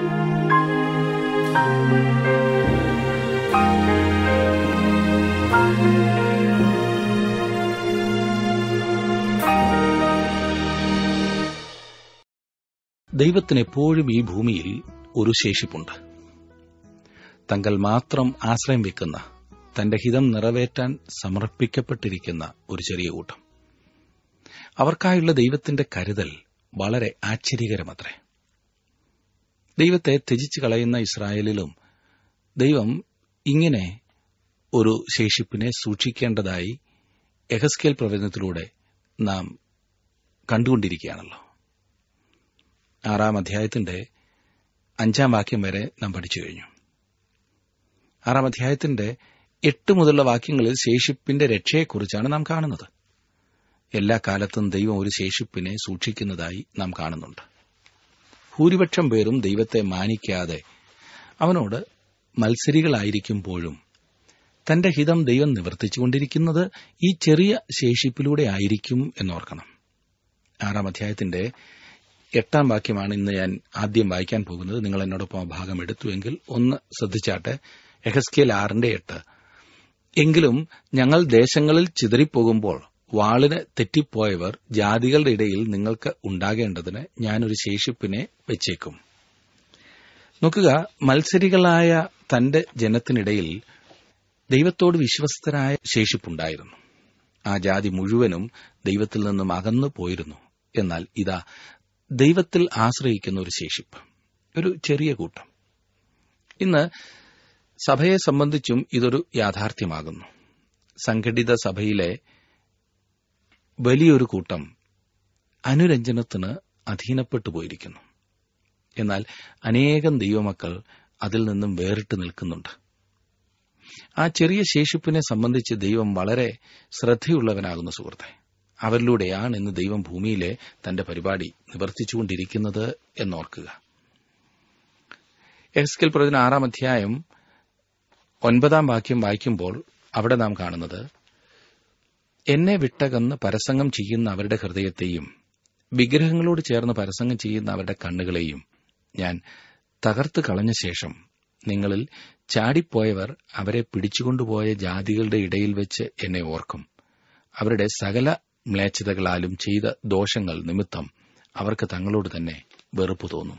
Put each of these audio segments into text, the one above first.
ദൈവത്തിന് എപ്പോഴും ഈ ഭൂമിയിൽ ഒരു ശേഷിപ്പുണ്ട് തങ്ങൾ മാത്രം ആശ്രയം വെക്കുന്ന തന്റെ ഹിതം നിറവേറ്റാൻ സമർപ്പിക്കപ്പെട്ടിരിക്കുന്ന ഒരു ചെറിയ കൂട്ടം അവർക്കായുള്ള ദൈവത്തിന്റെ കരുതൽ വളരെ ആശ്ചര്യകരമത്രേ ദൈവത്തെ ത്യജിച്ചു കളയുന്ന ഇസ്രായേലിലും ദൈവം ഇങ്ങനെ ഒരു ശേഷിപ്പിനെ സൂക്ഷിക്കേണ്ടതായി എഹസ്കേൽ പ്രവചനത്തിലൂടെ നാം കണ്ടുകൊണ്ടിരിക്കുകയാണല്ലോ ആറാം അധ്യായത്തിന്റെ അഞ്ചാം വാക്യം വരെ നാം പഠിച്ചു കഴിഞ്ഞു ആറാം അധ്യായത്തിന്റെ എട്ട് മുതലുള്ള വാക്യങ്ങളിൽ ശേഷിപ്പിന്റെ രക്ഷയെക്കുറിച്ചാണ് നാം കാണുന്നത് എല്ലാ കാലത്തും ദൈവം ഒരു ശേഷിപ്പിനെ സൂക്ഷിക്കുന്നതായി നാം കാണുന്നുണ്ട് ഭൂരിപക്ഷം പേരും ദൈവത്തെ മാനിക്കാതെ അവനോട് മത്സരികളായിരിക്കുമ്പോഴും തന്റെ ഹിതം ദൈവം നിവർത്തിച്ചുകൊണ്ടിരിക്കുന്നത് ഈ ചെറിയ ശേഷിപ്പിലൂടെ ആയിരിക്കും എന്നോർക്കണം ആറാം അധ്യായത്തിന്റെ എട്ടാം വാക്യമാണ് ഇന്ന് ഞാൻ ആദ്യം വായിക്കാൻ പോകുന്നത് നിങ്ങൾ എന്നോടൊപ്പം ആ ഭാഗം എടുത്തുവെങ്കിൽ ഒന്ന് ശ്രദ്ധിച്ചാട്ടെ എഹസ്കേൽ ആറിന്റെ എട്ട് എങ്കിലും ഞങ്ങൾ ദേശങ്ങളിൽ ചിതറിപ്പോകുമ്പോൾ വാളിന് തെറ്റിപ്പോയവർ ജാതികളുടെ ഇടയിൽ നിങ്ങൾക്ക് ഉണ്ടാകേണ്ടതിന് ഞാനൊരു ശേഷിപ്പിനെ വെച്ചേക്കും നോക്കുക മത്സരികളായ തന്റെ ജനത്തിനിടയിൽ ദൈവത്തോട് വിശ്വസ്തരായ ശേഷിപ്പുണ്ടായിരുന്നു ആ ജാതി മുഴുവനും ദൈവത്തിൽ നിന്നും അകന്നു പോയിരുന്നു എന്നാൽ ഇതാ ദൈവത്തിൽ ആശ്രയിക്കുന്ന ഒരു ശേഷിപ്പ് ഒരു ചെറിയ കൂട്ടം ഇന്ന് സഭയെ സംബന്ധിച്ചും ഇതൊരു യാഥാർത്ഥ്യമാകുന്നു സംഘടിത സഭയിലെ വലിയൊരു കൂട്ടം അനുരഞ്ജനത്തിന് അധീനപ്പെട്ടു പോയിരിക്കുന്നു എന്നാൽ അനേകം ദൈവമക്കൾ അതിൽ നിന്നും വേറിട്ട് നിൽക്കുന്നുണ്ട് ആ ചെറിയ ശേഷിപ്പിനെ സംബന്ധിച്ച് ദൈവം വളരെ ശ്രദ്ധയുള്ളവനാകുന്നു സുഹൃത്തെ അവരിലൂടെയാണ് ഇന്ന് ദൈവം ഭൂമിയിലെ തന്റെ പരിപാടി നിവർത്തിച്ചുകൊണ്ടിരിക്കുന്നത് എന്നോർക്കുക എസ്കൽ പ്രവചന ആറാം അധ്യായം ഒൻപതാം വാക്യം വായിക്കുമ്പോൾ അവിടെ നാം കാണുന്നത് എന്നെ വിട്ടകന്ന് പരസംഗം ചെയ്യുന്ന അവരുടെ ഹൃദയത്തെയും വിഗ്രഹങ്ങളോട് ചേർന്ന് പരസംഗം ചെയ്യുന്ന അവരുടെ കണ്ണുകളെയും ഞാൻ തകർത്ത് കളഞ്ഞ ശേഷം നിങ്ങളിൽ ചാടിപ്പോയവർ അവരെ പിടിച്ചുകൊണ്ടുപോയ ജാതികളുടെ ഇടയിൽ വെച്ച് എന്നെ ഓർക്കും അവരുടെ സകല മ്ലേച്ഛതകളാലും ചെയ്ത ദോഷങ്ങൾ നിമിത്തം അവർക്ക് തങ്ങളോട് തന്നെ വെറുപ്പ് തോന്നും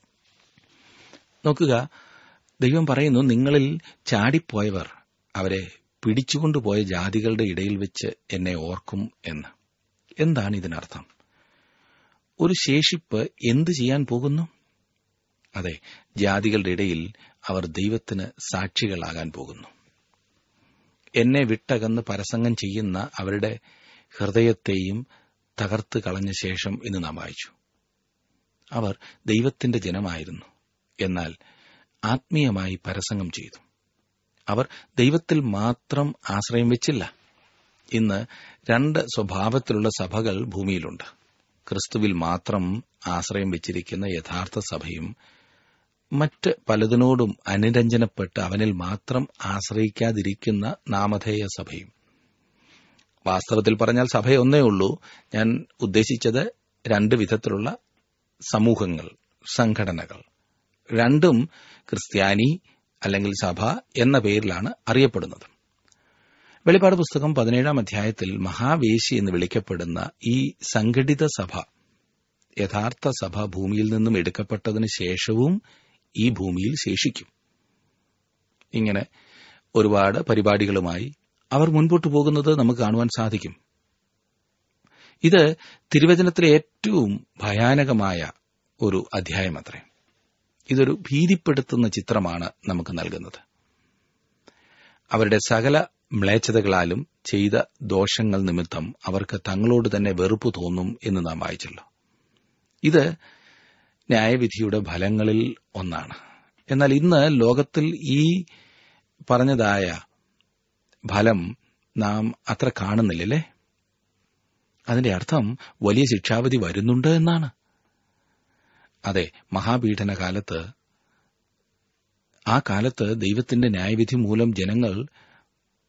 നോക്കുക ദൈവം പറയുന്നു നിങ്ങളിൽ ചാടിപ്പോയവർ അവരെ പിടിച്ചുകൊണ്ടുപോയ ജാതികളുടെ ഇടയിൽ വെച്ച് എന്നെ ഓർക്കും എന്ന് എന്താണ് ഇതിനർത്ഥം ഒരു ശേഷിപ്പ് എന്തു ചെയ്യാൻ പോകുന്നു അതെ ജാതികളുടെ ഇടയിൽ അവർ ദൈവത്തിന് സാക്ഷികളാകാൻ പോകുന്നു എന്നെ വിട്ടകന്ന് പരസംഗം ചെയ്യുന്ന അവരുടെ ഹൃദയത്തെയും തകർത്ത് കളഞ്ഞ ശേഷം എന്ന് നാം വായിച്ചു അവർ ദൈവത്തിന്റെ ജനമായിരുന്നു എന്നാൽ ആത്മീയമായി പരസംഗം ചെയ്തു അവർ ദൈവത്തിൽ മാത്രം ആശ്രയം വെച്ചില്ല ഇന്ന് രണ്ട് സ്വഭാവത്തിലുള്ള സഭകൾ ഭൂമിയിലുണ്ട് ക്രിസ്തുവിൽ മാത്രം ആശ്രയം വെച്ചിരിക്കുന്ന യഥാർത്ഥ സഭയും മറ്റ് പലതിനോടും അനുരഞ്ജനപ്പെട്ട് അവനിൽ മാത്രം ആശ്രയിക്കാതിരിക്കുന്ന നാമധേയ സഭയും വാസ്തവത്തിൽ പറഞ്ഞാൽ സഭ ഒന്നേ ഉള്ളൂ ഞാൻ ഉദ്ദേശിച്ചത് രണ്ട് വിധത്തിലുള്ള സമൂഹങ്ങൾ സംഘടനകൾ രണ്ടും ക്രിസ്ത്യാനി അല്ലെങ്കിൽ സഭ എന്ന പേരിലാണ് അറിയപ്പെടുന്നത് വെളിപ്പാട് പുസ്തകം പതിനേഴാം അധ്യായത്തിൽ മഹാവേശി എന്ന് വിളിക്കപ്പെടുന്ന ഈ സംഘടിത സഭ യഥാർത്ഥ സഭ ഭൂമിയിൽ നിന്നും എടുക്കപ്പെട്ടതിന് ശേഷവും ഈ ഭൂമിയിൽ ശേഷിക്കും ഇങ്ങനെ ഒരുപാട് പരിപാടികളുമായി അവർ മുൻപോട്ട് പോകുന്നത് നമുക്ക് കാണുവാൻ സാധിക്കും ഇത് തിരുവചനത്തിലെ ഏറ്റവും ഭയാനകമായ ഒരു അധ്യായമത്രേ ഇതൊരു ഭീതിപ്പെടുത്തുന്ന ചിത്രമാണ് നമുക്ക് നൽകുന്നത് അവരുടെ സകല മ്ലേച്ഛതകളാലും ചെയ്ത ദോഷങ്ങൾ നിമിത്തം അവർക്ക് തങ്ങളോട് തന്നെ വെറുപ്പ് തോന്നും എന്ന് നാം വായിച്ചല്ലോ ഇത് ന്യായവിധിയുടെ ഫലങ്ങളിൽ ഒന്നാണ് എന്നാൽ ഇന്ന് ലോകത്തിൽ ഈ പറഞ്ഞതായ ഫലം നാം അത്ര കാണുന്നില്ലല്ലേ അതിന്റെ അർത്ഥം വലിയ ശിക്ഷാവിധി വരുന്നുണ്ട് എന്നാണ് അതെ മഹാപീഡന കാലത്ത് ആ കാലത്ത് ദൈവത്തിന്റെ ന്യായവിധി മൂലം ജനങ്ങൾ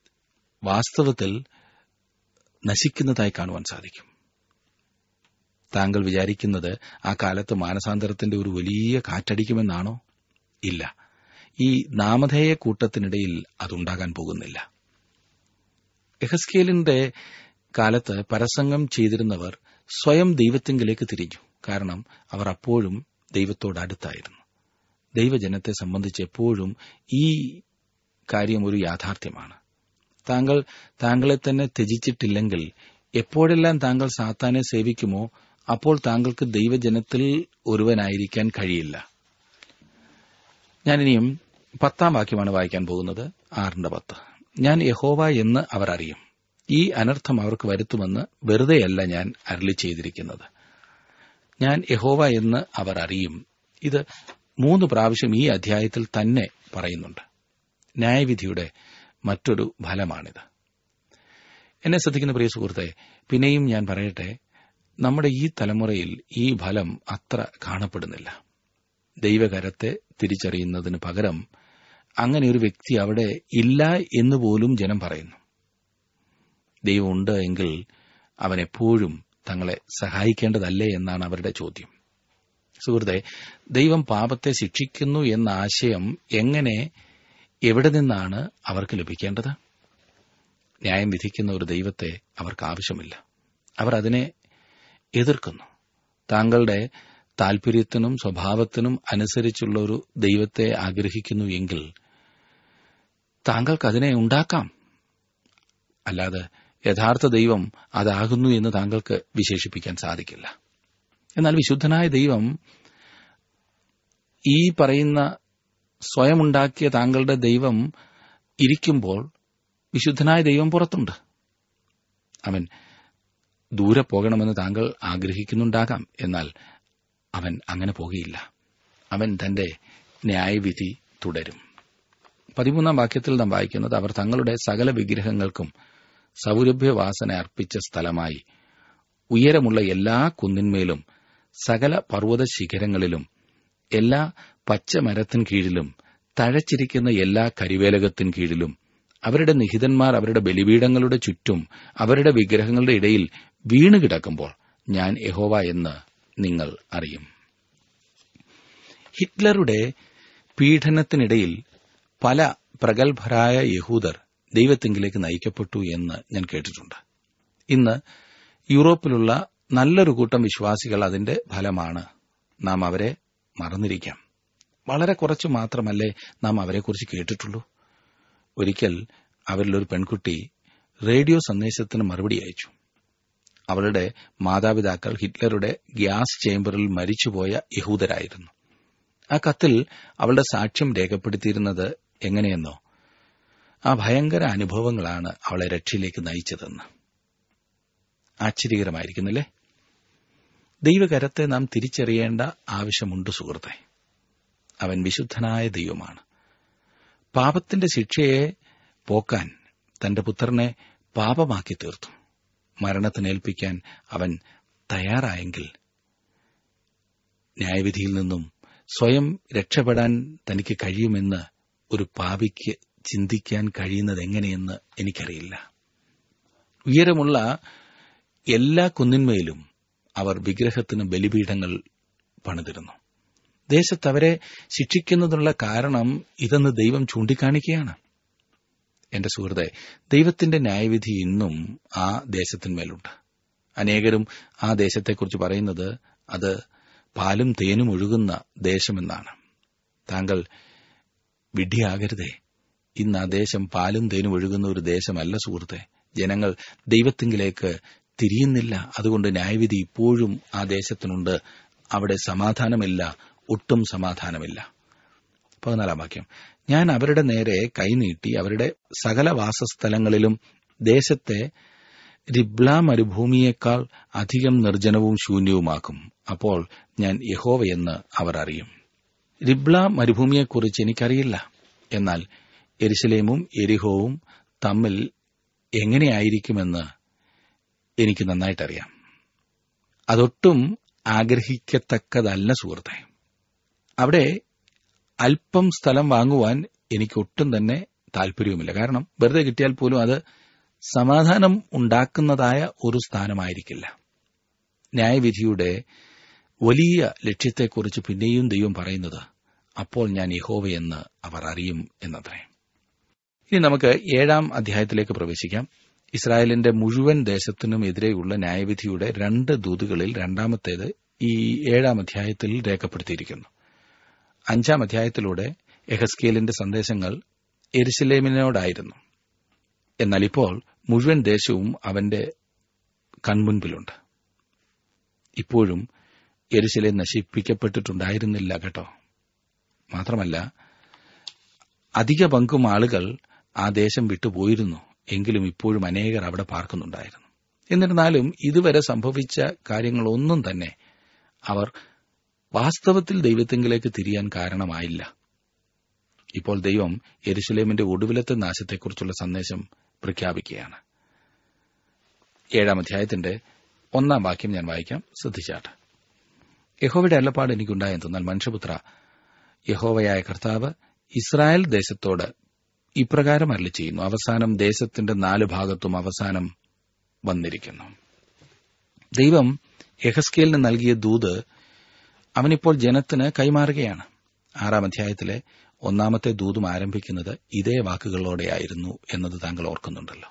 വാസ്തവത്തിൽ നശിക്കുന്നതായി കാണുവാൻ സാധിക്കും താങ്കൾ വിചാരിക്കുന്നത് ആ കാലത്ത് മാനസാന്തരത്തിന്റെ ഒരു വലിയ കാറ്റടിക്കുമെന്നാണോ ഇല്ല ഈ നാമധേയ കൂട്ടത്തിനിടയിൽ അതുണ്ടാകാൻ പോകുന്നില്ല എഹസ്കേലിന്റെ കാലത്ത് പരസംഗം ചെയ്തിരുന്നവർ സ്വയം ദൈവത്തിങ്കിലേക്ക് തിരിഞ്ഞു കാരണം അവർ അപ്പോഴും ദൈവത്തോട് അടുത്തായിരുന്നു ദൈവജനത്തെ സംബന്ധിച്ച് എപ്പോഴും ഈ കാര്യം ഒരു യാഥാർത്ഥ്യമാണ് താങ്കൾ താങ്കളെ തന്നെ ത്യജിച്ചിട്ടില്ലെങ്കിൽ എപ്പോഴെല്ലാം താങ്കൾ സാത്താനെ സേവിക്കുമോ അപ്പോൾ താങ്കൾക്ക് ദൈവജനത്തിൽ ഒരുവനായിരിക്കാൻ കഴിയില്ല ഞാനിനിയും പത്താം വാക്യമാണ് വായിക്കാൻ പോകുന്നത് ആറിന്റെ പത്ത് ഞാൻ യഹോവ എന്ന് അവർ അറിയും ഈ അനർത്ഥം അവർക്ക് വരുത്തുമെന്ന് വെറുതെയല്ല ഞാൻ അരളി ചെയ്തിരിക്കുന്നത് ഞാൻ യഹോവ എന്ന് അവർ അറിയും ഇത് മൂന്ന് പ്രാവശ്യം ഈ അധ്യായത്തിൽ തന്നെ പറയുന്നുണ്ട് ന്യായവിധിയുടെ മറ്റൊരു ഫലമാണിത് എന്നെ ശ്രദ്ധിക്കുന്ന പ്രിയ സുഹൃത്തെ പിന്നെയും ഞാൻ പറയട്ടെ നമ്മുടെ ഈ തലമുറയിൽ ഈ ഫലം അത്ര കാണപ്പെടുന്നില്ല ദൈവകരത്തെ തിരിച്ചറിയുന്നതിന് പകരം അങ്ങനെ ഒരു വ്യക്തി അവിടെ ഇല്ല എന്ന് പോലും ജനം പറയുന്നു ദൈവമുണ്ട് എങ്കിൽ അവൻ എപ്പോഴും തങ്ങളെ സഹായിക്കേണ്ടതല്ലേ എന്നാണ് അവരുടെ ചോദ്യം സുഹൃത്തെ ദൈവം പാപത്തെ ശിക്ഷിക്കുന്നു എന്ന ആശയം എങ്ങനെ എവിടെ നിന്നാണ് അവർക്ക് ലഭിക്കേണ്ടത് ന്യായം വിധിക്കുന്ന ഒരു ദൈവത്തെ അവർക്ക് ആവശ്യമില്ല അവർ അതിനെ എതിർക്കുന്നു താങ്കളുടെ താൽപര്യത്തിനും സ്വഭാവത്തിനും അനുസരിച്ചുള്ള ഒരു ദൈവത്തെ ആഗ്രഹിക്കുന്നു എങ്കിൽ താങ്കൾക്ക് അതിനെ ഉണ്ടാക്കാം അല്ലാതെ യഥാർത്ഥ ദൈവം അതാകുന്നു എന്ന് താങ്കൾക്ക് വിശേഷിപ്പിക്കാൻ സാധിക്കില്ല എന്നാൽ വിശുദ്ധനായ ദൈവം ഈ പറയുന്ന സ്വയമുണ്ടാക്കിയ താങ്കളുടെ ദൈവം ഇരിക്കുമ്പോൾ വിശുദ്ധനായ ദൈവം പുറത്തുണ്ട് അവൻ ദൂരെ പോകണമെന്ന് താങ്കൾ ആഗ്രഹിക്കുന്നുണ്ടാകാം എന്നാൽ അവൻ അങ്ങനെ പോകുകയില്ല അവൻ തന്റെ ന്യായവിധി തുടരും പതിമൂന്നാം വാക്യത്തിൽ നാം വായിക്കുന്നത് അവർ തങ്ങളുടെ സകല വിഗ്രഹങ്ങൾക്കും സൗരഭ്യവാസന അർപ്പിച്ച സ്ഥലമായി ഉയരമുള്ള എല്ലാ കുന്നിന്മേലും സകല പർവ്വത ശിഖരങ്ങളിലും എല്ലാ പച്ചമരത്തിൻ കീഴിലും തഴച്ചിരിക്കുന്ന എല്ലാ കരിവേലകത്തിൻ കീഴിലും അവരുടെ നിഹിതന്മാർ അവരുടെ ബലിപീഠങ്ങളുടെ ചുറ്റും അവരുടെ വിഗ്രഹങ്ങളുടെ ഇടയിൽ വീണുകിടക്കുമ്പോൾ ഞാൻ യഹോവ എന്ന് നിങ്ങൾ അറിയും ഹിറ്റ്ലറുടെ പീഡനത്തിനിടയിൽ പല പ്രഗത്ഭരായ യഹൂദർ ദൈവത്തെങ്കിലേക്ക് നയിക്കപ്പെട്ടു എന്ന് ഞാൻ കേട്ടിട്ടുണ്ട് ഇന്ന് യൂറോപ്പിലുള്ള നല്ലൊരു കൂട്ടം വിശ്വാസികൾ അതിന്റെ ഫലമാണ് നാം അവരെ മറന്നിരിക്കാം വളരെ കുറച്ചു മാത്രമല്ലേ നാം അവരെക്കുറിച്ച് കേട്ടിട്ടുള്ളൂ ഒരിക്കൽ അവരിലൊരു പെൺകുട്ടി റേഡിയോ സന്ദേശത്തിന് മറുപടി അയച്ചു അവളുടെ മാതാപിതാക്കൾ ഹിറ്റ്ലറുടെ ഗ്യാസ് ചേംബറിൽ മരിച്ചുപോയ യഹൂദരായിരുന്നു ആ കത്തിൽ അവളുടെ സാക്ഷ്യം രേഖപ്പെടുത്തിയിരുന്നത് എങ്ങനെയെന്നോ ആ ഭയങ്കര അനുഭവങ്ങളാണ് അവളെ രക്ഷയിലേക്ക് നയിച്ചതെന്ന് ആശ്ചര്യകരമായിരിക്കുന്നില്ലേ ദൈവകരത്തെ നാം തിരിച്ചറിയേണ്ട ആവശ്യമുണ്ട് സുഹൃത്തെ അവൻ വിശുദ്ധനായ ദൈവമാണ് പാപത്തിന്റെ ശിക്ഷയെ പോക്കാൻ തന്റെ പുത്രനെ പാപമാക്കി തീർത്തു മരണത്തിനേൽപ്പിക്കാൻ അവൻ തയ്യാറായെങ്കിൽ ന്യായവിധിയിൽ നിന്നും സ്വയം രക്ഷപ്പെടാൻ തനിക്ക് കഴിയുമെന്ന് ഒരു പാപിക്ക് ചിന്തിക്കാൻ കഴിയുന്നത് എങ്ങനെയെന്ന് എനിക്കറിയില്ല ഉയരമുള്ള എല്ലാ കുന്നിന്മേലും അവർ വിഗ്രഹത്തിന് ബലിപീഠങ്ങൾ പണിതിരുന്നു ദേശത്ത് അവരെ ശിക്ഷിക്കുന്നതിനുള്ള കാരണം ഇതെന്ന് ദൈവം ചൂണ്ടിക്കാണിക്കുകയാണ് എന്റെ സുഹൃത്തെ ദൈവത്തിന്റെ ന്യായവിധി ഇന്നും ആ ദേശത്തിന്മേലുണ്ട് അനേകരും ആ ദേശത്തെക്കുറിച്ച് പറയുന്നത് അത് പാലും തേനും ഒഴുകുന്ന ദേശമെന്നാണ് താങ്കൾ വിഡ്ഢിയാകരുതേ ഇന്ന് ആ ദേശം പാലും തേനും ഒഴുകുന്ന ഒരു ദേശമല്ല സുഹൃത്തെ ജനങ്ങൾ ദൈവത്തിങ്കിലേക്ക് തിരിയുന്നില്ല അതുകൊണ്ട് ന്യായവിധി ഇപ്പോഴും ആ ദേശത്തിനുണ്ട് അവിടെ സമാധാനമില്ല ഒട്ടും സമാധാനമില്ല പതിനാലാം വാക്യം ഞാൻ അവരുടെ നേരെ കൈനീട്ടി അവരുടെ സകല വാസസ്ഥലങ്ങളിലും ദേശത്തെ റിബ്ല മരുഭൂമിയേക്കാൾ അധികം നിർജ്ജനവും ശൂന്യവുമാക്കും അപ്പോൾ ഞാൻ യഹോവയെന്ന് അവർ അറിയും റിബ്ല മരുഭൂമിയെക്കുറിച്ച് എനിക്കറിയില്ല എന്നാൽ എരിശിലേമും എരിഹോവും തമ്മിൽ എങ്ങനെയായിരിക്കുമെന്ന് എനിക്ക് നന്നായിട്ടറിയാം അതൊട്ടും ആഗ്രഹിക്കത്തക്കതല്ല സുഹൃത്തെ അവിടെ അല്പം സ്ഥലം വാങ്ങുവാൻ എനിക്ക് ഒട്ടും തന്നെ താല്പര്യവുമില്ല കാരണം വെറുതെ കിട്ടിയാൽ പോലും അത് സമാധാനം ഉണ്ടാക്കുന്നതായ ഒരു സ്ഥാനമായിരിക്കില്ല ന്യായവിധിയുടെ വലിയ ലക്ഷ്യത്തെക്കുറിച്ച് പിന്നെയും ദൈവം പറയുന്നത് അപ്പോൾ ഞാൻ യഹോവയെന്ന് അവർ അറിയും എന്നത്രേ ഇനി നമുക്ക് ഏഴാം അധ്യായത്തിലേക്ക് പ്രവേശിക്കാം ഇസ്രായേലിന്റെ മുഴുവൻ ദേശത്തിനും എതിരെയുള്ള ന്യായവിധിയുടെ രണ്ട് ദൂതുകളിൽ രണ്ടാമത്തേത് ഈ ഏഴാം അധ്യായത്തിൽ രേഖപ്പെടുത്തിയിരിക്കുന്നു അഞ്ചാം അധ്യായത്തിലൂടെ എഹസ്കേലിന്റെ സന്ദേശങ്ങൾ എരുസലേമിനോടായിരുന്നു എന്നാൽ ഇപ്പോൾ മുഴുവൻ ദേശവും അവന്റെ കൺമുൻപിലുണ്ട് ഇപ്പോഴും എരുസലേം നശിപ്പിക്കപ്പെട്ടിട്ടുണ്ടായിരുന്നില്ല കേട്ടോ മാത്രമല്ല അധിക പങ്കും ആളുകൾ ആ ദേശം വിട്ടുപോയിരുന്നു എങ്കിലും ഇപ്പോഴും അനേകർ അവിടെ പാർക്കുന്നുണ്ടായിരുന്നു എന്നിരുന്നാലും ഇതുവരെ സംഭവിച്ച കാര്യങ്ങളൊന്നും തന്നെ അവർ വാസ്തവത്തിൽ ദൈവത്തെങ്കിലേക്ക് തിരിയാൻ കാരണമായില്ല ഇപ്പോൾ ദൈവം യെരുശലേമിന്റെ ഒടുവിലത്തെ നാശത്തെക്കുറിച്ചുള്ള സന്ദേശം പ്രഖ്യാപിക്കുകയാണ് ഏഴാം അധ്യായത്തിന്റെ ഒന്നാം വാക്യം ഞാൻ വായിക്കാം ശ്രദ്ധിച്ചാട്ട് യഹോവയുടെ അല്ലപ്പാട് എനിക്കുണ്ടായെന്നാൽ മനുഷ്യപുത്ര യഹോവയായ കർത്താവ് ഇസ്രായേൽ ദേശത്തോട് ഇപ്രകാരം അരളി ചെയ്യുന്നു അവസാനം ദേശത്തിന്റെ നാല് ഭാഗത്തും അവസാനം വന്നിരിക്കുന്നു ദൈവം യഹസ്കേലിന് നൽകിയ ദൂത് അവനിപ്പോൾ ജനത്തിന് കൈമാറുകയാണ് ആറാം അധ്യായത്തിലെ ഒന്നാമത്തെ ദൂതും ആരംഭിക്കുന്നത് ഇതേ വാക്കുകളോടെയായിരുന്നു എന്നത് താങ്കൾ ഓർക്കുന്നുണ്ടല്ലോ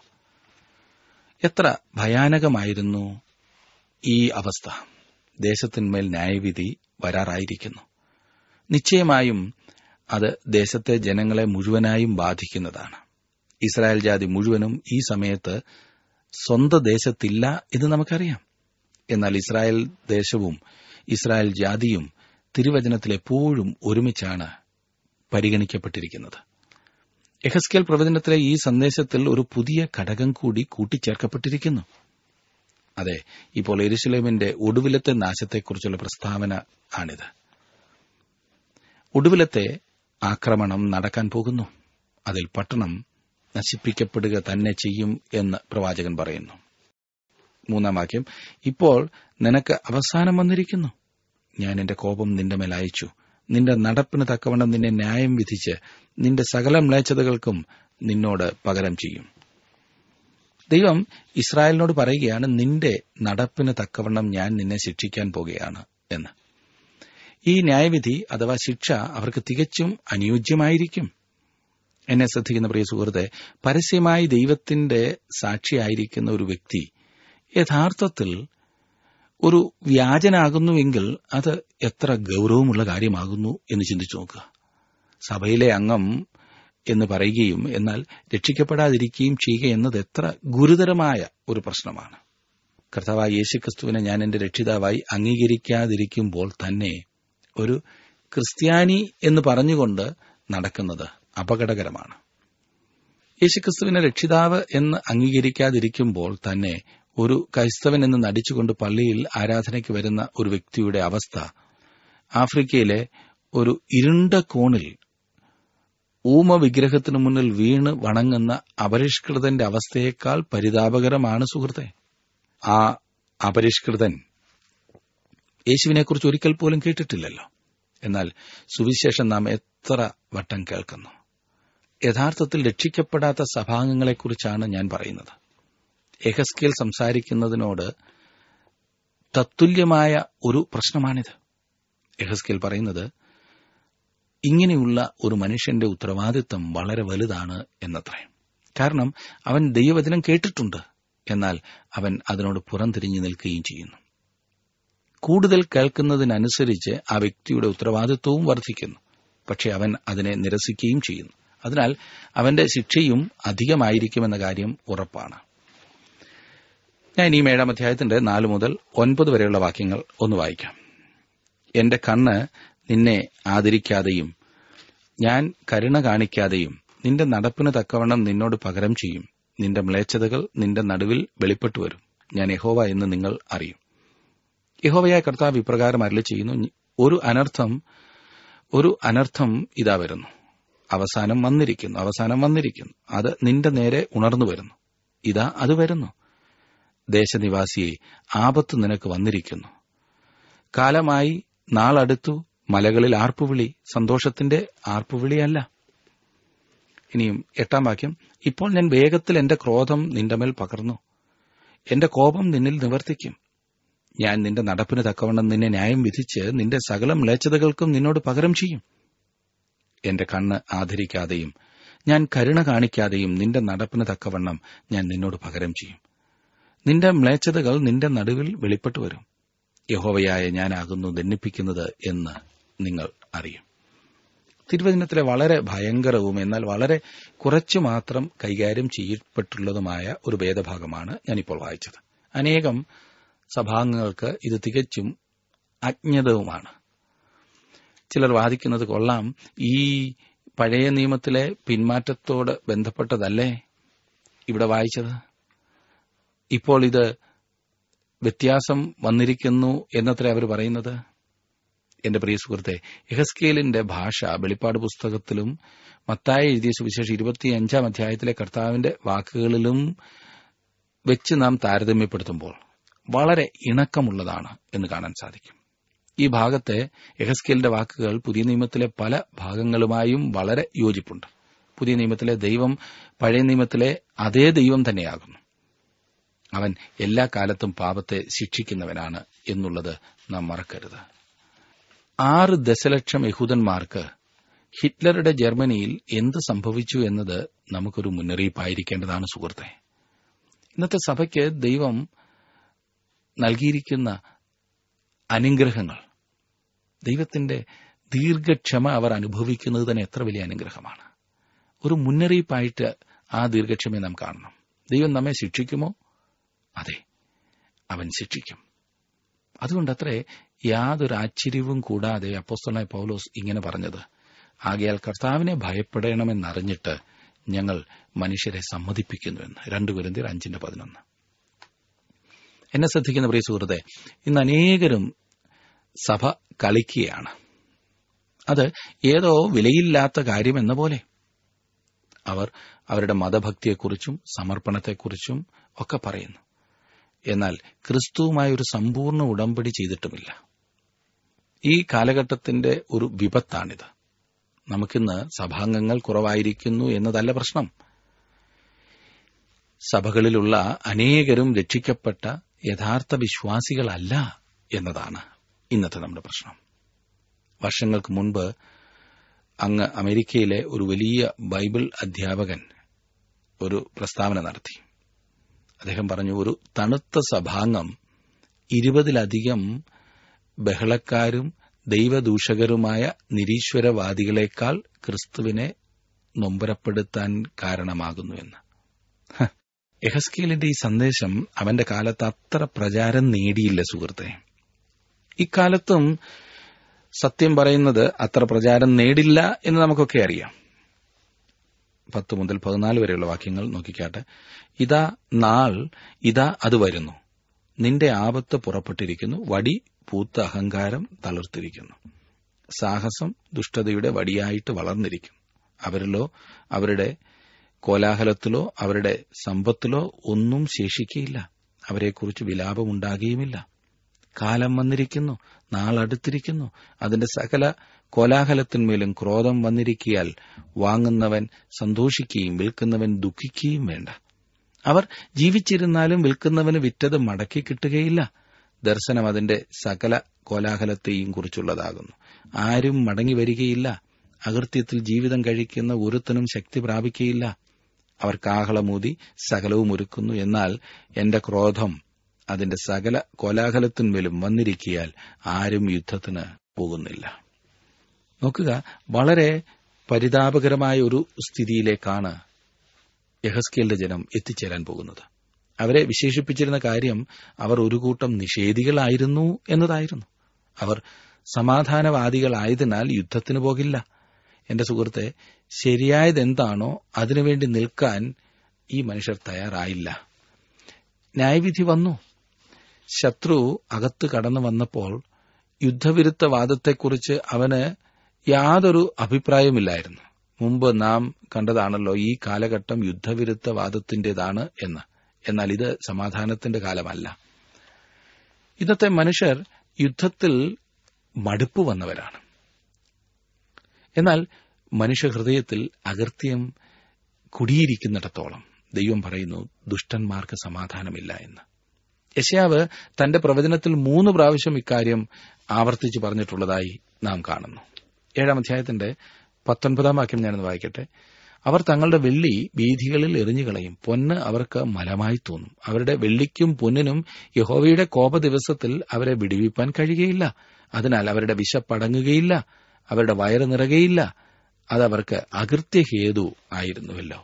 എത്ര ഭയാനകമായിരുന്നു ഈ അവസ്ഥ ദേശത്തിന്മേൽ ന്യായവിധി വരാറായിരിക്കുന്നു നിശ്ചയമായും അത് ദേശത്തെ ജനങ്ങളെ മുഴുവനായും ബാധിക്കുന്നതാണ് ഇസ്രായേൽ ജാതി മുഴുവനും ഈ സമയത്ത് സ്വന്തം ദേശത്തില്ല എന്ന് നമുക്കറിയാം എന്നാൽ ഇസ്രായേൽ ദേശവും ഇസ്രായേൽ ജാതിയും തിരുവചനത്തിൽ എപ്പോഴും ഒരുമിച്ചാണ് പരിഗണിക്കപ്പെട്ടിരിക്കുന്നത് എഹസ്കേൽ പ്രവചനത്തിലെ ഈ സന്ദേശത്തിൽ ഒരു പുതിയ ഘടകം കൂടി കൂട്ടിച്ചേർക്കപ്പെട്ടിരിക്കുന്നു അതെ ഇപ്പോൾ എരുസലേമിന്റെ ഒടുവിലത്തെ നാശത്തെക്കുറിച്ചുള്ള പ്രസ്താവന ആണിത് ഒടുവിലത്തെ ആക്രമണം നടക്കാൻ പോകുന്നു അതിൽ പട്ടണം നശിപ്പിക്കപ്പെടുക തന്നെ ചെയ്യും എന്ന് പ്രവാചകൻ പറയുന്നു മൂന്നാം വാക്യം ഇപ്പോൾ നിനക്ക് അവസാനം വന്നിരിക്കുന്നു ഞാൻ എന്റെ കോപം നിന്റെ മേൽ അയച്ചു നിന്റെ നടപ്പിന് തക്കവണ്ണം നിന്നെ ന്യായം വിധിച്ച് നിന്റെ സകല മ്ലേച്ഛതകൾക്കും നിന്നോട് പകരം ചെയ്യും ദൈവം ഇസ്രായേലിനോട് പറയുകയാണ് നിന്റെ നടപ്പിന് തക്കവണ്ണം ഞാൻ നിന്നെ ശിക്ഷിക്കാൻ പോകുകയാണ് എന്ന് ഈ ന്യായവിധി അഥവാ ശിക്ഷ അവർക്ക് തികച്ചും അനുയോജ്യമായിരിക്കും എന്നെ ശ്രദ്ധിക്കുന്ന പ്രിയ സുഹൃത്തെ പരസ്യമായി ദൈവത്തിന്റെ സാക്ഷിയായിരിക്കുന്ന ഒരു വ്യക്തി യഥാർത്ഥത്തിൽ ഒരു വ്യാജനാകുന്നുവെങ്കിൽ അത് എത്ര ഗൗരവമുള്ള കാര്യമാകുന്നു എന്ന് ചിന്തിച്ചു നോക്കുക സഭയിലെ അംഗം എന്ന് പറയുകയും എന്നാൽ രക്ഷിക്കപ്പെടാതിരിക്കുകയും ചെയ്യുക എന്നത് എത്ര ഗുരുതരമായ ഒരു പ്രശ്നമാണ് കർത്താവായ യേശുക്രിസ്തുവിനെ ഞാൻ എന്റെ രക്ഷിതാവായി അംഗീകരിക്കാതിരിക്കുമ്പോൾ തന്നെ ഒരു ക്രിസ്ത്യാനി എന്ന് പറഞ്ഞുകൊണ്ട് നടക്കുന്നത് അപകടകരമാണ് യേശുക്രിസ്തുവിനെ രക്ഷിതാവ് എന്ന് അംഗീകരിക്കാതിരിക്കുമ്പോൾ തന്നെ ഒരു ക്രൈസ്തവൻ എന്ന് നടിച്ചുകൊണ്ട് പള്ളിയിൽ ആരാധനയ്ക്ക് വരുന്ന ഒരു വ്യക്തിയുടെ അവസ്ഥ ആഫ്രിക്കയിലെ ഒരു ഇരുണ്ട കോണിൽ ഊമ വിഗ്രഹത്തിനു മുന്നിൽ വീണ് വണങ്ങുന്ന അപരിഷ്കൃതന്റെ അവസ്ഥയേക്കാൾ പരിതാപകരമാണ് സുഹൃത്തെ ആ അപരിഷ്കൃതൻ യേശുവിനെക്കുറിച്ച് ഒരിക്കൽ പോലും കേട്ടിട്ടില്ലല്ലോ എന്നാൽ സുവിശേഷം നാം എത്ര വട്ടം കേൾക്കുന്നു യഥാർത്ഥത്തിൽ രക്ഷിക്കപ്പെടാത്ത സഭാംഗങ്ങളെക്കുറിച്ചാണ് ഞാൻ പറയുന്നത് എഹസ്കേൽ സംസാരിക്കുന്നതിനോട് തത്തുല്യമായ ഒരു പ്രശ്നമാണിത് എഹസ്കേൽ പറയുന്നത് ഇങ്ങനെയുള്ള ഒരു മനുഷ്യന്റെ ഉത്തരവാദിത്വം വളരെ വലുതാണ് എന്നത്രേ കാരണം അവൻ ദൈവവചനം കേട്ടിട്ടുണ്ട് എന്നാൽ അവൻ അതിനോട് പുറംതിരിഞ്ഞു നിൽക്കുകയും ചെയ്യുന്നു കൂടുതൽ കേൾക്കുന്നതിനനുസരിച്ച് ആ വ്യക്തിയുടെ ഉത്തരവാദിത്വവും വർദ്ധിക്കുന്നു പക്ഷെ അവൻ അതിനെ നിരസിക്കുകയും ചെയ്യുന്നു അതിനാൽ അവന്റെ ശിക്ഷയും അധികമായിരിക്കുമെന്ന കാര്യം ഉറപ്പാണ് ഞാൻ ഈ ഏഴാം അധ്യായത്തിന്റെ നാല് മുതൽ ഒൻപത് വരെയുള്ള വാക്യങ്ങൾ ഒന്ന് വായിക്കാം എന്റെ കണ്ണ് നിന്നെ ആദരിക്കാതെയും ഞാൻ കരുണ കാണിക്കാതെയും നിന്റെ നടപ്പിന് തക്കവണ്ണം നിന്നോട് പകരം ചെയ്യും നിന്റെ മ്ലേച്ഛതകൾ നിന്റെ നടുവിൽ വെളിപ്പെട്ടു വരും ഞാൻ യഹോവ എന്ന് നിങ്ങൾ അറിയും യഹോവയായ കർത്താവ് ഇപ്രകാരം അരളി ചെയ്യുന്നു ഒരു അനർത്ഥം ഒരു അനർത്ഥം ഇതാ വരുന്നു അവസാനം വന്നിരിക്കുന്നു അവസാനം വന്നിരിക്കുന്നു അത് നിന്റെ നേരെ ഉണർന്നു വരുന്നു ഇതാ അത് വരുന്നു ദേശനിവാസിയെ ആപത്ത് നിനക്ക് വന്നിരിക്കുന്നു കാലമായി നാളടുത്തു മലകളിൽ ആർപ്പുവിളി സന്തോഷത്തിന്റെ ആർപ്പുവിളിയല്ല ഇനിയും എട്ടാം വാക്യം ഇപ്പോൾ ഞാൻ വേഗത്തിൽ എന്റെ ക്രോധം നിന്റെ മേൽ പകർന്നു എന്റെ കോപം നിന്നിൽ നിവർത്തിക്കും ഞാൻ നിന്റെ നടപ്പിന് തക്കവണ്ണം നിന്നെ ന്യായം വിധിച്ച് നിന്റെ സകല മ്ലേച്ഛതകൾക്കും നിന്നോട് പകരം ചെയ്യും എന്റെ കണ്ണ് ആദരിക്കാതെയും ഞാൻ കരുണ കാണിക്കാതെയും നിന്റെ നടപ്പിന് തക്കവണ്ണം ഞാൻ നിന്നോട് പകരം ചെയ്യും നിന്റെ മ്ലേച്ഛതകൾ നിന്റെ നടുവിൽ വെളിപ്പെട്ടു വരും യഹോവയായ ഞാനാകുന്നു ദണ്ണിപ്പിക്കുന്നത് എന്ന് നിങ്ങൾ അറിയും തിരുവചനത്തിലെ വളരെ ഭയങ്കരവും എന്നാൽ വളരെ കുറച്ചു മാത്രം കൈകാര്യം ചെയ്യപ്പെട്ടുള്ളതുമായ ഒരു ഭേദഭാഗമാണ് ഞാനിപ്പോൾ വായിച്ചത് അനേകം സഭാംഗങ്ങൾക്ക് ഇത് തികച്ചും അജ്ഞതവുമാണ് ചിലർ വാദിക്കുന്നത് കൊള്ളാം ഈ പഴയ നിയമത്തിലെ പിന്മാറ്റത്തോട് ബന്ധപ്പെട്ടതല്ലേ ഇവിടെ വായിച്ചത് ഇപ്പോൾ ഇത് വ്യത്യാസം വന്നിരിക്കുന്നു എന്നത്ര അവർ പറയുന്നത് എന്റെ പ്രിയ സുഹൃത്തെ എഹസ്കേലിന്റെ ഭാഷ വെളിപ്പാട് പുസ്തകത്തിലും മത്തായ എഴുതിയ സുവിശേഷം ഇരുപത്തിയഞ്ചാം അധ്യായത്തിലെ കർത്താവിന്റെ വാക്കുകളിലും വെച്ച് നാം താരതമ്യപ്പെടുത്തുമ്പോൾ വളരെ ഇണക്കമുള്ളതാണ് എന്ന് കാണാൻ സാധിക്കും ഈ ഭാഗത്തെ എഹസ്കേലിന്റെ വാക്കുകൾ പുതിയ നിയമത്തിലെ പല ഭാഗങ്ങളുമായും വളരെ യോജിപ്പുണ്ട് പുതിയ നിയമത്തിലെ ദൈവം പഴയ നിയമത്തിലെ അതേ ദൈവം തന്നെയാകുന്നു അവൻ എല്ലാ കാലത്തും പാപത്തെ ശിക്ഷിക്കുന്നവനാണ് എന്നുള്ളത് നാം മറക്കരുത് ആറ് ദശലക്ഷം യഹൂദന്മാർക്ക് ഹിറ്റ്ലറുടെ ജർമ്മനിയിൽ എന്ത് സംഭവിച്ചു എന്നത് നമുക്കൊരു മുന്നറിയിപ്പായിരിക്കേണ്ടതാണ് സുഹൃത്തെ ഇന്നത്തെ സഭയ്ക്ക് ദൈവം നൽകിയിരിക്കുന്ന അനുഗ്രഹങ്ങൾ ദൈവത്തിന്റെ ദീർഘക്ഷമ അവർ അനുഭവിക്കുന്നത് തന്നെ എത്ര വലിയ അനുഗ്രഹമാണ് ഒരു മുന്നറിയിപ്പായിട്ട് ആ ദീർഘക്ഷമയെ നാം കാണണം ദൈവം നമ്മെ ശിക്ഷിക്കുമോ അതെ അവൻ ശിക്ഷിക്കും അതുകൊണ്ടത്രേ യാതൊരു ആശ്ചര്യവും കൂടാതെ അപ്പോസ്തലനായ പൗലോസ് ഇങ്ങനെ പറഞ്ഞത് ആകയാൽ കർത്താവിനെ ഭയപ്പെടണമെന്നറിഞ്ഞിട്ട് ഞങ്ങൾ മനുഷ്യരെ സമ്മതിപ്പിക്കുന്നുവെന്ന് രണ്ടു കുരന്തിർ അഞ്ചിന്റെ പതിനൊന്ന് എന്നെ ശ്രദ്ധിക്കുന്ന പ്രിയ സുഹൃത്തെ ഇന്ന് അനേകരും സഭ കളിക്കുകയാണ് അത് ഏതോ വിലയില്ലാത്ത കാര്യമെന്ന പോലെ അവർ അവരുടെ മതഭക്തിയെക്കുറിച്ചും സമർപ്പണത്തെക്കുറിച്ചും ഒക്കെ പറയുന്നു എന്നാൽ ക്രിസ്തുവുമായ ഒരു സമ്പൂർണ്ണ ഉടമ്പടി ചെയ്തിട്ടുമില്ല ഈ കാലഘട്ടത്തിന്റെ ഒരു വിപത്താണിത് നമുക്കിന്ന് സഭാംഗങ്ങൾ കുറവായിരിക്കുന്നു എന്നതല്ല പ്രശ്നം സഭകളിലുള്ള അനേകരും രക്ഷിക്കപ്പെട്ട യഥാർത്ഥ വിശ്വാസികളല്ല എന്നതാണ് ഇന്നത്തെ നമ്മുടെ പ്രശ്നം വർഷങ്ങൾക്ക് മുൻപ് അങ്ങ് അമേരിക്കയിലെ ഒരു വലിയ ബൈബിൾ അധ്യാപകൻ ഒരു പ്രസ്താവന നടത്തി അദ്ദേഹം പറഞ്ഞു ഒരു തണുത്ത സഭാംഗം ഇരുപതിലധികം ബഹളക്കാരും ദൈവദൂഷകരുമായ നിരീശ്വരവാദികളെക്കാൾ ക്രിസ്തുവിനെ നൊമ്പരപ്പെടുത്താൻ കാരണമാകുന്നുവെന്ന് എഹസ്കേലിന്റെ ഈ സന്ദേശം അവന്റെ കാലത്ത് അത്ര പ്രചാരം നേടിയില്ല സുഹൃത്തെ ഇക്കാലത്തും സത്യം പറയുന്നത് അത്ര പ്രചാരം നേടില്ല എന്ന് നമുക്കൊക്കെ അറിയാം പത്ത് മുതൽ പതിനാല് വരെയുള്ള വാക്യങ്ങൾ നോക്കിക്കാട്ടെ ഇതാ നാൾ ഇതാ അത് വരുന്നു നിന്റെ ആപത്ത് പുറപ്പെട്ടിരിക്കുന്നു വടി പൂത്ത അഹങ്കാരം തളർത്തിരിക്കുന്നു സാഹസം ദുഷ്ടതയുടെ വടിയായിട്ട് വളർന്നിരിക്കും അവരിലോ അവരുടെ കോലാഹലത്തിലോ അവരുടെ സമ്പത്തിലോ ഒന്നും ശേഷിക്കയില്ല അവരെക്കുറിച്ച് വിലാപമുണ്ടാകുകയുമില്ല കാലം വന്നിരിക്കുന്നു നാളടുത്തിരിക്കുന്നു അതിന്റെ സകല കോലാഹലത്തിന്മേലും ക്രോധം വന്നിരിക്കിയാൽ വാങ്ങുന്നവൻ സന്തോഷിക്കുകയും വിൽക്കുന്നവൻ ദുഃഖിക്കുകയും വേണ്ട അവർ ജീവിച്ചിരുന്നാലും വിൽക്കുന്നവന് വിറ്റത് മടക്കി കിട്ടുകയില്ല ദർശനം അതിന്റെ സകല കോലാഹലത്തെയും കുറിച്ചുള്ളതാകുന്നു ആരും മടങ്ങി വരികയില്ല അകൃത്യത്തിൽ ജീവിതം കഴിക്കുന്ന ഒരുത്തനും ശക്തി പ്രാപിക്കയില്ല അവർ കാഹളമൂതി സകലവും ഒരുക്കുന്നു എന്നാൽ എന്റെ ക്രോധം അതിന്റെ സകല കോലാഹലത്തിന്മേലും വന്നിരിക്കിയാൽ ആരും യുദ്ധത്തിന് പോകുന്നില്ല നോക്കുക വളരെ പരിതാപകരമായ ഒരു സ്ഥിതിയിലേക്കാണ് യഹസ്കേലിന്റെ ജനം എത്തിച്ചേരാൻ പോകുന്നത് അവരെ വിശേഷിപ്പിച്ചിരുന്ന കാര്യം അവർ ഒരു കൂട്ടം നിഷേധികളായിരുന്നു എന്നതായിരുന്നു അവർ സമാധാനവാദികളായതിനാൽ യുദ്ധത്തിന് പോകില്ല എന്റെ സുഹൃത്തെ ശരിയായതെന്താണോ അതിനുവേണ്ടി നിൽക്കാൻ ഈ മനുഷ്യർ തയ്യാറായില്ല ന്യായവിധി വന്നു ശത്രു അകത്ത് കടന്നു വന്നപ്പോൾ യുദ്ധവിരുദ്ധ വാദത്തെക്കുറിച്ച് അവന് യാതൊരു അഭിപ്രായമില്ലായിരുന്നു മുമ്പ് നാം കണ്ടതാണല്ലോ ഈ കാലഘട്ടം യുദ്ധവിരുദ്ധ വാദത്തിന്റേതാണ് എന്ന് എന്നാൽ ഇത് സമാധാനത്തിന്റെ കാലമല്ല ഇന്നത്തെ മനുഷ്യർ യുദ്ധത്തിൽ മടുപ്പ് വന്നവരാണ് എന്നാൽ മനുഷ്യഹൃദയത്തിൽ അകൃത്യം കുടിയിരിക്കുന്നിടത്തോളം ദൈവം പറയുന്നു ദുഷ്ടന്മാർക്ക് സമാധാനമില്ല എന്ന് യശയാവ് തന്റെ പ്രവചനത്തിൽ മൂന്ന് പ്രാവശ്യം ഇക്കാര്യം ആവർത്തിച്ച് പറഞ്ഞിട്ടുള്ളതായി നാം കാണുന്നു ഏഴാം അധ്യായത്തിന്റെ പത്തൊൻപതാം വാക്യം ഞാനൊന്ന് വായിക്കട്ടെ അവർ തങ്ങളുടെ വെള്ളി വീഥികളിൽ എറിഞ്ഞുകളയും പൊന്ന് അവർക്ക് മലമായി തോന്നും അവരുടെ വെള്ളിക്കും പൊന്നിനും യഹോവയുടെ കോപ ദിവസത്തിൽ അവരെ വിടുവിപ്പാൻ കഴിയുകയില്ല അതിനാൽ അവരുടെ വിശപ്പടങ്ങുകയില്ല അവരുടെ വയറ് നിറകയില്ല അതവർക്ക് അകൃത്യഹേതു ആയിരുന്നുവല്ലോ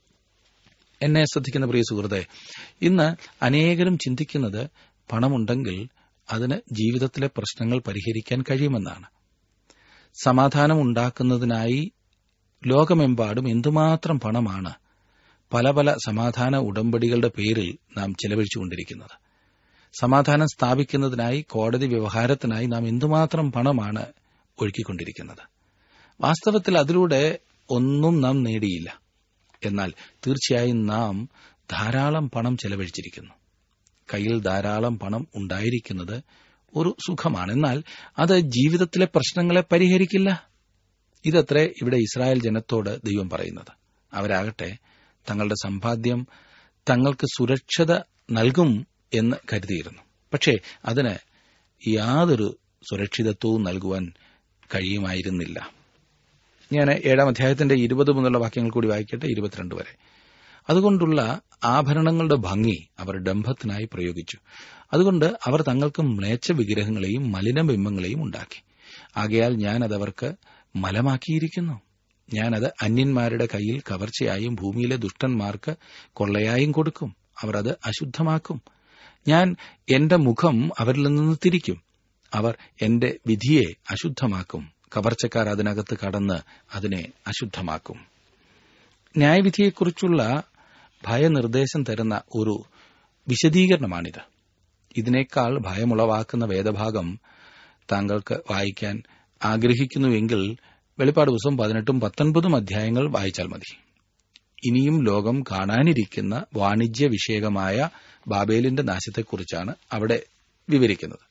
എന്നെ ശ്രദ്ധിക്കുന്ന പ്രിയ സുഹൃത്തെ ഇന്ന് അനേകരും ചിന്തിക്കുന്നത് പണമുണ്ടെങ്കിൽ അതിന് ജീവിതത്തിലെ പ്രശ്നങ്ങൾ പരിഹരിക്കാൻ കഴിയുമെന്നാണ് സമാധാനം ഉണ്ടാക്കുന്നതിനായി ലോകമെമ്പാടും എന്തുമാത്രം പണമാണ് പല പല സമാധാന ഉടമ്പടികളുടെ പേരിൽ നാം ചെലവഴിച്ചുകൊണ്ടിരിക്കുന്നത് സമാധാനം സ്ഥാപിക്കുന്നതിനായി കോടതി വ്യവഹാരത്തിനായി നാം എന്തുമാത്രം പണമാണ് ഒഴുക്കിക്കൊണ്ടിരിക്കുന്നത് വാസ്തവത്തിൽ അതിലൂടെ ഒന്നും നാം നേടിയില്ല എന്നാൽ തീർച്ചയായും നാം ധാരാളം പണം ചെലവഴിച്ചിരിക്കുന്നു കയ്യിൽ ധാരാളം പണം ഉണ്ടായിരിക്കുന്നത് ഒരു സുഖമാണ് എന്നാൽ അത് ജീവിതത്തിലെ പ്രശ്നങ്ങളെ പരിഹരിക്കില്ല ഇതത്രേ ഇവിടെ ഇസ്രായേൽ ജനത്തോട് ദൈവം പറയുന്നത് അവരാകട്ടെ തങ്ങളുടെ സമ്പാദ്യം തങ്ങൾക്ക് സുരക്ഷത നൽകും എന്ന് കരുതിയിരുന്നു പക്ഷേ അതിന് യാതൊരു സുരക്ഷിതത്വവും നൽകുവാൻ കഴിയുമായിരുന്നില്ല ഞാൻ ഏഴാം അധ്യായത്തിന്റെ ഇരുപത് മുതലുള്ള വാക്യങ്ങൾ കൂടി വായിക്കട്ടെ ഇരുപത്തിരണ്ട് വരെ അതുകൊണ്ടുള്ള ആഭരണങ്ങളുടെ ഭംഗി അവർ ഡംഭത്തിനായി പ്രയോഗിച്ചു അതുകൊണ്ട് അവർ തങ്ങൾക്ക് മ്ലേച്ഛ വിഗ്രഹങ്ങളെയും മലിനബിംബങ്ങളെയും ഉണ്ടാക്കി ആകയാൽ ഞാൻ അതവർക്ക് മലമാക്കിയിരിക്കുന്നു ഞാനത് അന്യന്മാരുടെ കയ്യിൽ കവർച്ചയായും ഭൂമിയിലെ ദുഷ്ടന്മാർക്ക് കൊള്ളയായും കൊടുക്കും അവർ അത് അശുദ്ധമാക്കും ഞാൻ എന്റെ മുഖം അവരിൽ നിന്ന് തിരിക്കും അവർ എന്റെ വിധിയെ അശുദ്ധമാക്കും കവർച്ചക്കാർ അതിനകത്ത് കടന്ന് അതിനെ അശുദ്ധമാക്കും ന്യായവിധിയെക്കുറിച്ചുള്ള ഭയനിർദ്ദേശം തരുന്ന ഒരു വിശദീകരണമാണിത് ഇതിനേക്കാൾ ഭയമുളവാക്കുന്ന വേദഭാഗം താങ്കൾക്ക് വായിക്കാൻ ആഗ്രഹിക്കുന്നുവെങ്കിൽ വെളിപ്പാട് ദിവസം പതിനെട്ടും പത്തൊൻപതും അധ്യായങ്ങൾ വായിച്ചാൽ മതി ഇനിയും ലോകം കാണാനിരിക്കുന്ന വാണിജ്യ വിഷയകമായ ബാബേലിന്റെ നാശത്തെക്കുറിച്ചാണ് അവിടെ വിവരിക്കുന്നത്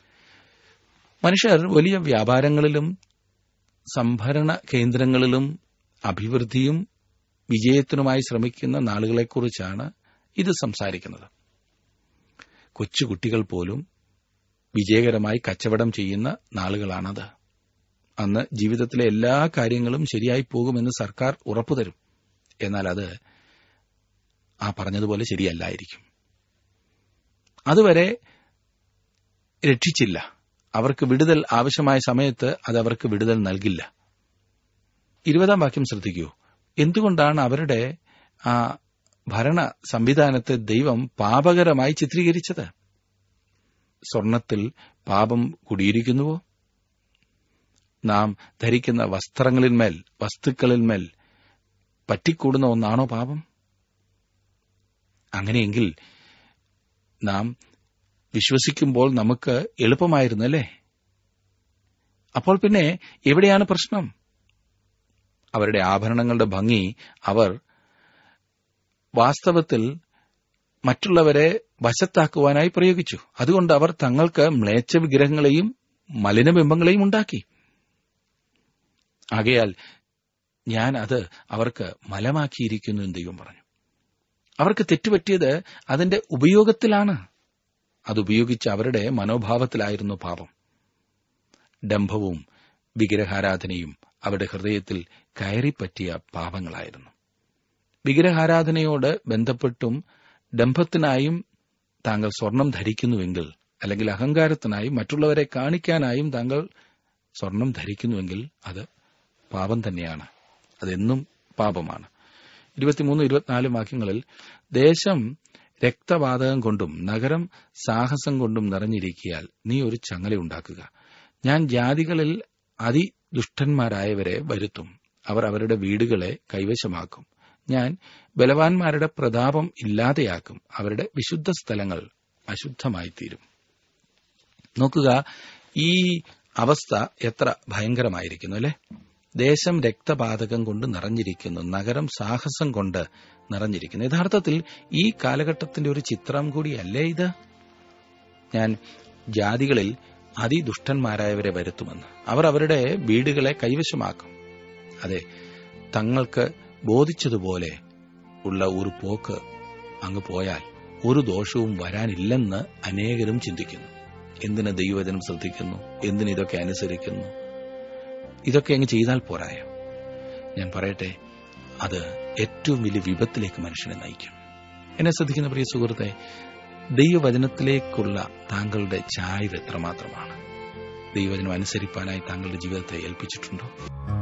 മനുഷ്യർ വലിയ വ്യാപാരങ്ങളിലും സംഭരണ കേന്ദ്രങ്ങളിലും അഭിവൃദ്ധിയും വിജയത്തിനുമായി ശ്രമിക്കുന്ന നാളുകളെക്കുറിച്ചാണ് ഇത് സംസാരിക്കുന്നത് കൊച്ചുകുട്ടികൾ പോലും വിജയകരമായി കച്ചവടം ചെയ്യുന്ന നാളുകളാണത് അന്ന് ജീവിതത്തിലെ എല്ലാ കാര്യങ്ങളും ശരിയായി പോകുമെന്ന് സർക്കാർ ഉറപ്പുതരും എന്നാൽ അത് ആ പറഞ്ഞതുപോലെ ശരിയല്ലായിരിക്കും അതുവരെ രക്ഷിച്ചില്ല അവർക്ക് വിടുതൽ ആവശ്യമായ സമയത്ത് അത് അവർക്ക് വിടുതൽ നൽകില്ല ഇരുപതാം വാക്യം ശ്രദ്ധിക്കൂ എന്തുകൊണ്ടാണ് അവരുടെ ആ ഭരണ സംവിധാനത്തെ ദൈവം പാപകരമായി ചിത്രീകരിച്ചത് സ്വർണത്തിൽ പാപം കുടിയിരിക്കുന്നുവോ നാം ധരിക്കുന്ന വസ്ത്രങ്ങളിന്മേൽ വസ്തുക്കളിന്മേൽ പറ്റിക്കൂടുന്ന ഒന്നാണോ പാപം അങ്ങനെയെങ്കിൽ നാം വിശ്വസിക്കുമ്പോൾ നമുക്ക് എളുപ്പമായിരുന്നു അല്ലേ അപ്പോൾ പിന്നെ എവിടെയാണ് പ്രശ്നം അവരുടെ ആഭരണങ്ങളുടെ ഭംഗി അവർ വാസ്തവത്തിൽ മറ്റുള്ളവരെ വശത്താക്കുവാനായി പ്രയോഗിച്ചു അതുകൊണ്ട് അവർ തങ്ങൾക്ക് മ്ലേച്ഛ വിഗ്രഹങ്ങളെയും മലിനബിംബങ്ങളെയും ഉണ്ടാക്കി ആകയാൽ ഞാൻ അത് അവർക്ക് മലമാക്കിയിരിക്കുന്നു എന്ന് ദൈവം പറഞ്ഞു അവർക്ക് തെറ്റുപറ്റിയത് അതിന്റെ ഉപയോഗത്തിലാണ് അതുപയോഗിച്ച് അവരുടെ മനോഭാവത്തിലായിരുന്നു പാപം ഡംഭവും വിഗ്രഹാരാധനയും അവരുടെ ഹൃദയത്തിൽ കയറിപ്പറ്റിയ പാപങ്ങളായിരുന്നു വിഗ്രഹാരാധനയോട് ബന്ധപ്പെട്ടും ഡംഭത്തിനായും താങ്കൾ സ്വർണം ധരിക്കുന്നുവെങ്കിൽ അല്ലെങ്കിൽ അഹങ്കാരത്തിനായും മറ്റുള്ളവരെ കാണിക്കാനായും താങ്കൾ സ്വർണം ധരിക്കുന്നുവെങ്കിൽ അത് പാപം തന്നെയാണ് അതെന്നും പാപമാണ് ഇരുപത്തിമൂന്ന് ഇരുപത്തിനാല് വാക്യങ്ങളിൽ ദേശം രക്തവാതകം കൊണ്ടും നഗരം സാഹസം കൊണ്ടും നിറഞ്ഞിരിക്കിയാൽ നീ ഒരു ചങ്ങല ഉണ്ടാക്കുക ഞാൻ ജാതികളിൽ അതിദുഷ്ടന്മാരായവരെ വരുത്തും അവർ അവരുടെ വീടുകളെ കൈവശമാക്കും ഞാൻ ബലവാന്മാരുടെ പ്രതാപം ഇല്ലാതെയാക്കും അവരുടെ വിശുദ്ധ സ്ഥലങ്ങൾ അശുദ്ധമായിത്തീരും നോക്കുക ഈ അവസ്ഥ എത്ര ഭയങ്കരമായിരിക്കുന്നു അല്ലെ ദേശം രക്തപാതകം കൊണ്ട് നിറഞ്ഞിരിക്കുന്നു നഗരം സാഹസം കൊണ്ട് നിറഞ്ഞിരിക്കുന്നു യഥാർത്ഥത്തിൽ ഈ കാലഘട്ടത്തിന്റെ ഒരു ചിത്രം കൂടിയല്ലേ ഇത് ഞാൻ ജാതികളിൽ അതിദുഷ്ടന്മാരായവരെ വരുത്തുമെന്ന് അവർ അവരുടെ വീടുകളെ കൈവശമാക്കും അതെ തങ്ങൾക്ക് ബോധിച്ചതുപോലെ ഉള്ള ഒരു പോക്ക് അങ്ങ് പോയാൽ ഒരു ദോഷവും വരാനില്ലെന്ന് അനേകരും ചിന്തിക്കുന്നു എന്തിന് ദൈവവചനം ശ്രദ്ധിക്കുന്നു എന്തിന് ഇതൊക്കെ അനുസരിക്കുന്നു ഇതൊക്കെ അങ്ങ് ചെയ്താൽ പോരായോ ഞാൻ പറയട്ടെ അത് ഏറ്റവും വലിയ വിപത്തിലേക്ക് മനുഷ്യനെ നയിക്കും എന്നെ ശ്രദ്ധിക്കുന്ന പ്രിയ സുഹൃത്തെ ദൈവവചനത്തിലേക്കുള്ള താങ്കളുടെ ചായ്വ് എത്രമാത്രമാണ് ദൈവവചനം അനുസരിപ്പാനായി താങ്കളുടെ ജീവിതത്തെ ഏൽപ്പിച്ചിട്ടുണ്ടോ